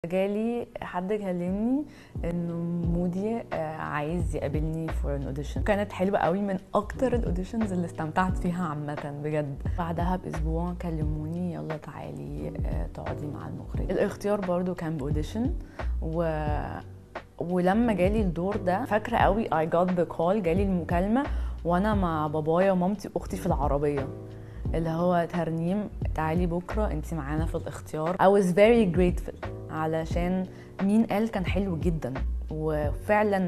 جالي حد كلمني انه مودي آه، عايز يقابلني فور ان اوديشن كانت حلوه قوي من اكتر الاوديشنز اللي استمتعت فيها عامه بجد بعدها باسبوع كلموني يلا تعالي آه، تقعدي مع المخرج الاختيار برضو كان باوديشن و ولما جالي الدور ده فاكره قوي I got the call جالي المكالمه وانا مع بابايا ومامتي واختي في العربيه اللي هو ترنيم تعالي بكره انت معانا في الاختيار I was very grateful علشان مين قال كان حلو جدا وفعلا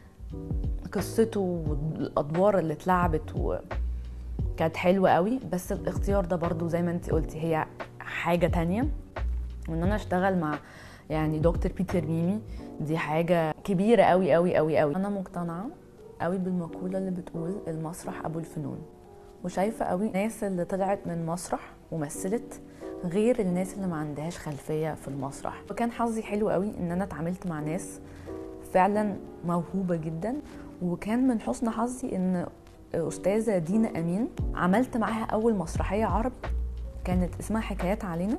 قصته والادوار اللي اتلعبت و كانت حلوه قوي بس الاختيار ده برضو زي ما انت قلتي هي حاجه تانية وان انا اشتغل مع يعني دكتور بيتر ميمي دي حاجه كبيره قوي قوي قوي قوي انا مقتنعه قوي بالمقوله اللي بتقول المسرح ابو الفنون وشايفه قوي الناس اللي طلعت من مسرح ومثلت غير الناس اللي ما عندهاش خلفيه في المسرح وكان حظي حلو قوي ان انا اتعاملت مع ناس فعلا موهوبه جدا وكان من حسن حظي ان استاذه دينا امين عملت معاها اول مسرحيه عربي كانت اسمها حكايات علينا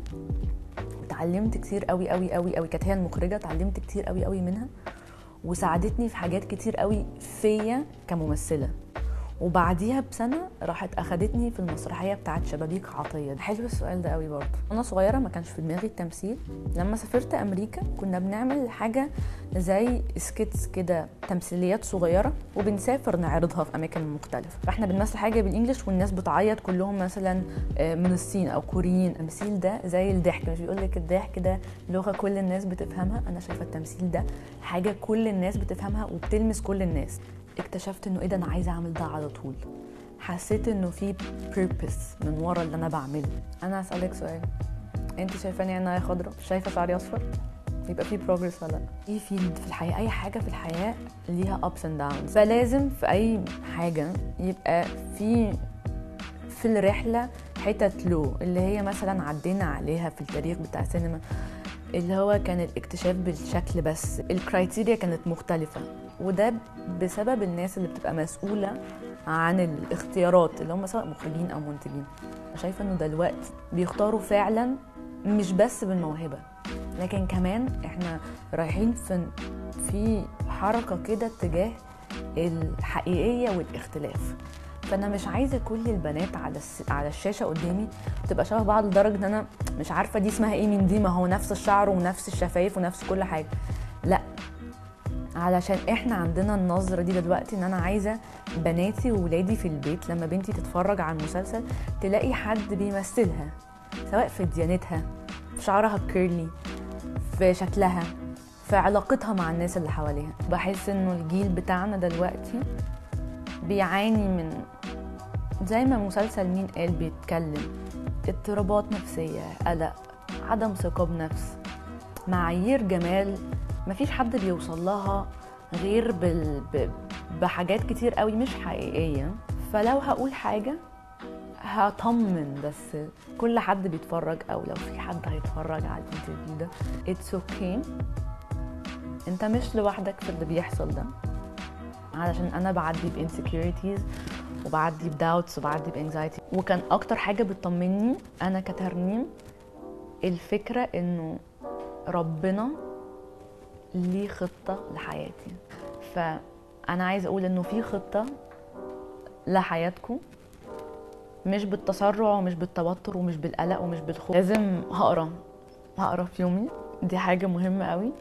اتعلمت كتير قوي قوي قوي قوي كانت هي المخرجه اتعلمت كتير قوي قوي منها وساعدتني في حاجات كتير قوي فيا كممثله وبعديها بسنه راحت اخدتني في المسرحيه بتاعت شبابيك عطيه حلو السؤال ده قوي برضه انا صغيره ما كانش في دماغي التمثيل لما سافرت امريكا كنا بنعمل حاجه زي سكيتس كده تمثيليات صغيره وبنسافر نعرضها في اماكن مختلفه فاحنا بنمثل حاجه بالانجلش والناس بتعيط كلهم مثلا آه، من الصين او كوريين التمثيل ده زي الضحك مش بيقول لك الضحك ده لغه كل الناس بتفهمها انا شايفه التمثيل ده حاجه كل الناس بتفهمها وبتلمس كل الناس اكتشفت انه ايه ده انا عايزه اعمل ده على طول حسيت انه في purpose من ورا اللي انا بعمله انا هسالك سؤال انت شايفاني عينيا خضراء شايفه شعري اصفر يبقى في بروجرس ولا لا اي فيلد في الحياه اي حاجه في الحياه ليها ups and downs فلازم في اي حاجه يبقى في في الرحله حتت لو اللي هي مثلا عدينا عليها في التاريخ بتاع السينما اللي هو كان الاكتشاف بالشكل بس الكرايتيريا كانت مختلفة وده بسبب الناس اللي بتبقى مسؤولة عن الاختيارات اللي هم سواء مخرجين أو منتجين شايفة انه دلوقتي بيختاروا فعلا مش بس بالموهبة لكن كمان احنا رايحين في في حركة كده اتجاه الحقيقية والاختلاف فانا مش عايزه كل البنات على الس... على الشاشه قدامي تبقى شبه بعض لدرجه ان انا مش عارفه دي اسمها ايه من دي ما هو نفس الشعر ونفس الشفايف ونفس كل حاجه لا علشان احنا عندنا النظرة دي دلوقتي ان انا عايزة بناتي وولادي في البيت لما بنتي تتفرج على المسلسل تلاقي حد بيمثلها سواء في ديانتها في شعرها الكيرلي في شكلها في علاقتها مع الناس اللي حواليها بحس انه الجيل بتاعنا دلوقتي بيعاني من زي ما مسلسل مين قال بيتكلم اضطرابات نفسية قلق عدم ثقة بنفس معايير جمال مفيش حد بيوصل لها غير بال... ب... بحاجات كتير قوي مش حقيقية فلو هقول حاجة هطمن بس كل حد بيتفرج او لو في حد هيتفرج على الانترفيو ده اتس اوكي okay. انت مش لوحدك في اللي بيحصل ده علشان انا بعدي بانسكيورتيز وبعدي بداوتس وبعدي بانكزايتي وكان اكتر حاجه بتطمني انا كترنيم الفكره انه ربنا ليه خطه لحياتي فانا عايزه اقول انه في خطه لحياتكم مش بالتسرع ومش بالتوتر ومش بالقلق ومش بالخوف لازم هقرا هقرا في يومي دي حاجه مهمه قوي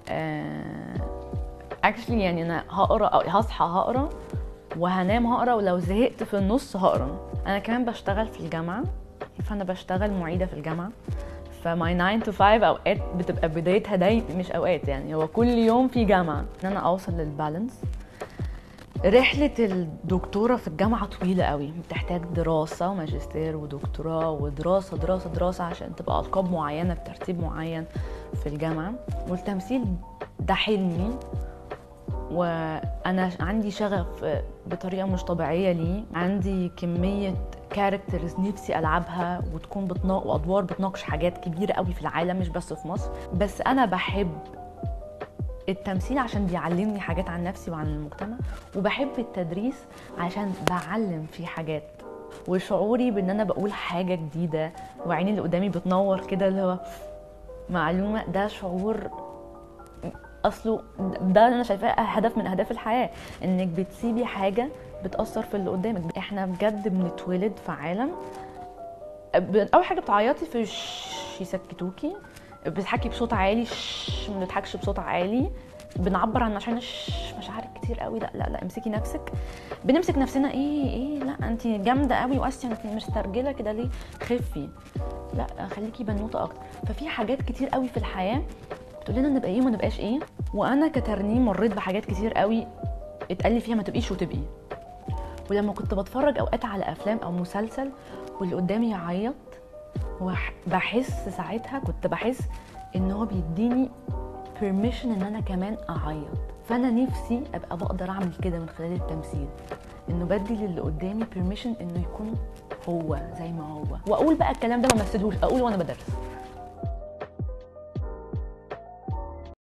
اكشلي يعني انا هقرا او هصحى هقرا وهنام هقرا ولو زهقت في النص هقرا انا كمان بشتغل في الجامعه فانا بشتغل معيده في الجامعه فماي 9 تو 5 اوقات بتبقى بدايتها داي مش اوقات يعني هو كل يوم في جامعه ان انا اوصل للبالانس رحلة الدكتورة في الجامعة طويلة قوي بتحتاج دراسة وماجستير ودكتوراه ودراسة دراسة دراسة عشان تبقى ألقاب معينة بترتيب معين في الجامعة والتمثيل ده حلمي وانا عندي شغف بطريقه مش طبيعيه ليه عندي كميه كاركترز نفسي العبها وتكون بتنا... وادوار بتناقش حاجات كبيره قوي في العالم مش بس في مصر بس انا بحب التمثيل عشان بيعلمني حاجات عن نفسي وعن المجتمع وبحب التدريس عشان بعلم فيه حاجات وشعوري بان انا بقول حاجه جديده وعيني اللي قدامي بتنور كده اللي هو معلومه ده شعور اصله ده انا شايفاه هدف من اهداف الحياه انك بتسيبي حاجه بتاثر في اللي قدامك احنا بجد بنتولد في عالم ب- اول حاجه بتعيطي في ش- يسكتوكي بتضحكي بصوت عالي ش- ما بنضحكش بصوت عالي بنعبر عن مشاعرنا ش- مشاعرك كتير قوي لا لا لا امسكي نفسك بنمسك نفسنا ايه ايه لا انت جامده قوي وقاسيه انت مسترجله كده ليه خفي لا خليكي بنوته اكتر ففي حاجات كتير قوي في الحياه بتقول لنا نبقى ايه وما نبقاش ايه وانا كترنيم مريت بحاجات كتير قوي اتقال لي فيها ما تبقيش وتبقي ولما كنت بتفرج اوقات على افلام او مسلسل واللي قدامي يعيط وح- بحس ساعتها كنت بحس ان هو بيديني permission ان انا كمان اعيط فانا نفسي ابقى بقدر اعمل كده من خلال التمثيل انه بدي للي قدامي permission انه يكون هو زي ما هو واقول بقى الكلام ده ما مثلهوش اقول وانا بدرس